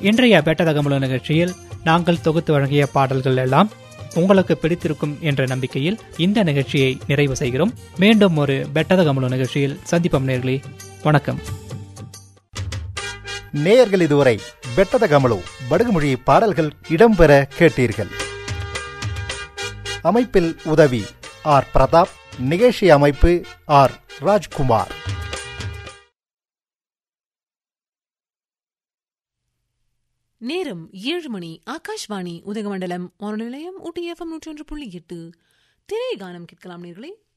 இன்றைய பெட்டதகமுழு நிகழ்ச்சியில் நாங்கள் தொகுத்து வழங்கிய பாடல்கள் எல்லாம் உங்களுக்கு பிடித்திருக்கும் என்ற நம்பிக்கையில் இந்த நிகழ்ச்சியை நிறைவு செய்கிறோம் மீண்டும் ஒரு பெட்டதகமுழு நிகழ்ச்சியில் சந்திப்போம் நேர்களே வணக்கம் நேயர்கள் இதுவரை பெட்டத கமலு படுகுமொழி பாடல்கள் இடம்பெற கேட்டீர்கள் அமைப்பில் உதவி ஆர் பிரதாப் நிகழ்ச்சி அமைப்பு ஆர் ராஜ்குமார் நேரம் ஏழு மணி ஆகாஷ்வாணி உதகமண்டலம் வானொலி நிலையம் ஊட்டி எஃப்எம் நூற்றி ஒன்று புள்ளி எட்டு திரை கானம் கேட்கலாம் நேர்களே